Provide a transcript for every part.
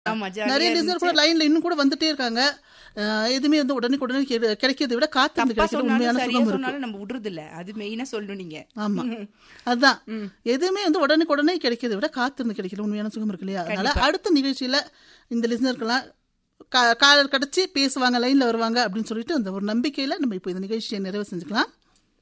ஆமா ஜாலியா நிறைய லிசனர் கூட லைன்ல இன்னும் கூட வந்துட்டே இருக்காங்க அஹ், எதுவுமே வந்து உடனே உடனே கிடை- கிடைக்கிறதை விட காத்திருந்து தப்பா கிடைக்கிற சொன்னாலும் உண்மையான சரியா சுகம் இருக்கு சொன்னாலும் நம்ம விடுறது இல்ல அது மெயினா சொல்லணும் நீங்க ஆமா அதுதான் எதுவுமே வந்து உடனே உடனே கிடைக்கிறதை விட காத்திருந்து கிடைக்கிற உண்மையான சுகம் இருக்கு இல்லையா அதனால அடுத்த நிகழ்ச்சியில இந்த லிசனருக்கெல்லாம் காலர் கிடைச்சி பேசுவாங்க லைன்ல வருவாங்க அப்படின்னு சொல்லிட்டு அந்த ஒரு நம்பிக்கையில நம்ம இப்போ இந்த நிகழ்ச்சியை நிறைவு செஞ்சுக்கலாம்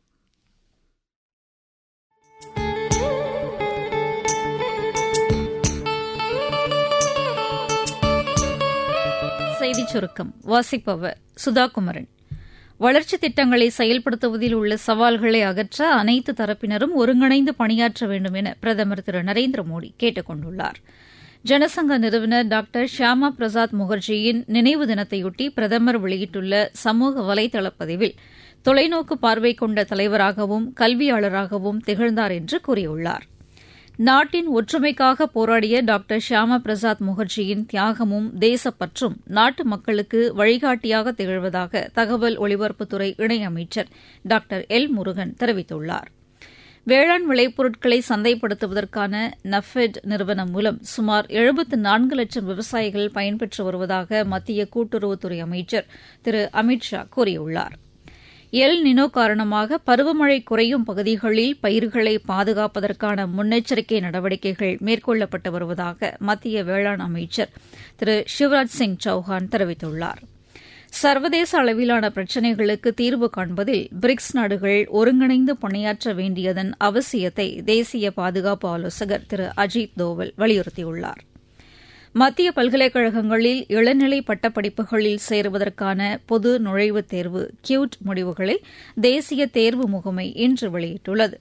செய்திச் சுருக்கம் வாசிப்பவர் சுதாகுமரன் வளர்ச்சி திட்டங்களை செயல்படுத்துவதில் உள்ள சவால்களை அகற்ற அனைத்து தரப்பினரும் ஒருங்கிணைந்து பணியாற்ற வேண்டும் என பிரதமர் திரு நரேந்திர மோடி கேட்டுக் கொண்டுள்ளார் ஜனசங்க நிறுவனர் டாக்டர் ஷியாமா பிரசாத் முகர்ஜியின் நினைவு தினத்தையொட்டி பிரதமர் வெளியிட்டுள்ள சமூக வலைதள பதிவில் தொலைநோக்கு பார்வை கொண்ட தலைவராகவும் கல்வியாளராகவும் திகழ்ந்தார் என்று கூறியுள்ளார் நாட்டின் ஒற்றுமைக்காக போராடிய டாக்டர் ஷியாமா பிரசாத் முகர்ஜியின் தியாகமும் தேசப்பற்றும் நாட்டு மக்களுக்கு வழிகாட்டியாக திகழ்வதாக தகவல் ஒலிபரப்புத்துறை இணையமைச்சர் டாக்டர் எல் முருகன் தெரிவித்துள்ளார் வேளாண் விளைபொருட்களை சந்தைப்படுத்துவதற்கான நஃபெட் நிறுவனம் மூலம் சுமார் எழுபத்து நான்கு லட்சம் விவசாயிகள் பயன்பெற்று வருவதாக மத்திய கூட்டுறவுத்துறை அமைச்சர் திரு அமித் ஷா கூறியுள்ளாா் எல் நினோ காரணமாக பருவமழை குறையும் பகுதிகளில் பயிர்களை பாதுகாப்பதற்கான முன்னெச்சரிக்கை நடவடிக்கைகள் மேற்கொள்ளப்பட்டு வருவதாக மத்திய வேளாண் அமைச்சர் திரு சிவராஜ் சிங் சௌஹான் தெரிவித்துள்ளார் சர்வதேச அளவிலான பிரச்சினைகளுக்கு தீர்வு காண்பதில் பிரிக்ஸ் நாடுகள் ஒருங்கிணைந்து பணியாற்ற வேண்டியதன் அவசியத்தை தேசிய பாதுகாப்பு ஆலோசகர் திரு அஜித் தோவல் வலியுறுத்தியுள்ளார் மத்திய பல்கலைக்கழகங்களில் இளநிலை பட்டப்படிப்புகளில் சேருவதற்கான பொது நுழைவுத் தேர்வு கியூட் முடிவுகளை தேசிய தேர்வு முகமை இன்று வெளியிட்டுள்ளது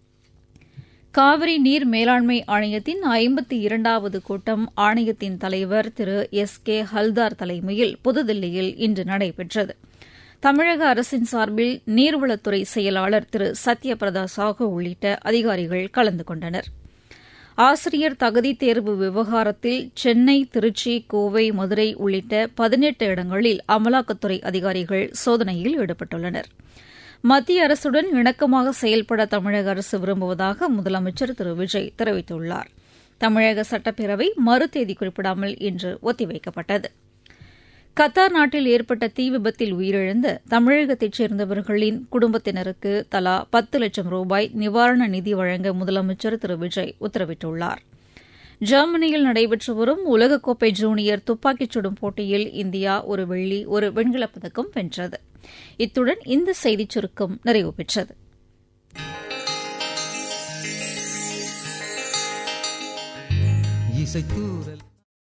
காவிரி நீர் மேலாண்மை ஆணையத்தின் ஐம்பத்தி இரண்டாவது கூட்டம் ஆணையத்தின் தலைவர் திரு எஸ் கே ஹல்தார் தலைமையில் புதுதில்லியில் இன்று நடைபெற்றது தமிழக அரசின் சார்பில் நீர்வளத்துறை செயலாளர் திரு சத்யபிரதா சாஹூ உள்ளிட்ட அதிகாரிகள் கலந்து கொண்டனா் ஆசிரியர் தகுதி தேர்வு விவகாரத்தில் சென்னை திருச்சி கோவை மதுரை உள்ளிட்ட பதினெட்டு இடங்களில் அமலாக்கத்துறை அதிகாரிகள் சோதனையில் ஈடுபட்டுள்ளனர் மத்திய அரசுடன் இணக்கமாக செயல்பட தமிழக அரசு விரும்புவதாக முதலமைச்சர் திரு விஜய் தெரிவித்துள்ளார் தமிழக சட்டப்பேரவை மறுதேதி குறிப்பிடாமல் இன்று ஒத்திவைக்கப்பட்டது கத்தார் நாட்டில் ஏற்பட்ட தீ விபத்தில் உயிரிழந்த தமிழகத்தைச் சேர்ந்தவர்களின் குடும்பத்தினருக்கு தலா பத்து லட்சம் ரூபாய் நிவாரண நிதி வழங்க முதலமைச்சர் திரு விஜய் உத்தரவிட்டுள்ளார் ஜெர்மனியில் நடைபெற்று வரும் உலகக்கோப்பை ஜூனியர் துப்பாக்கிச் சுடும் போட்டியில் இந்தியா ஒரு வெள்ளி ஒரு வெண்கலப் பதக்கம் வென்றது இத்துடன் இந்த செய்திச் சுருக்கம் நிறைவு பெற்றது இசைத்தூரல்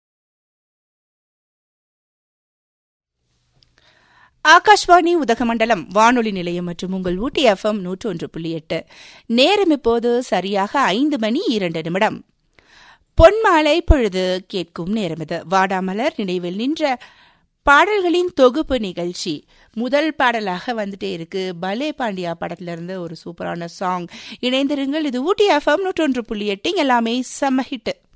ஆகாஷ்வாணி உதகமண்டலம் வானொலி நிலையம் மற்றும் உங்கள் ஊட்டி எஃப்எம் நூற்று ஒன்று புள்ளி எட்டு நேரம் இப்போது சரியாக ஐந்து மணி இரண்டு நிமிடம் பொன்மாலை பொழுது கேட்கும் நேரம் இது வாடாமலர் நினைவில் நின்ற பாடல்களின் தொகுப்பு நிகழ்ச்சி முதல் பாடலாக வந்துட்டே இருக்கு பலே பாண்டியா படத்துல இருந்து ஒரு சூப்பரான சாங் இணைந்திருங்கள் இது ஊட்டி எஃப்எம் நூற்றொன்று புள்ளி எட்டு எல்லாமே செம்ம ஹிட்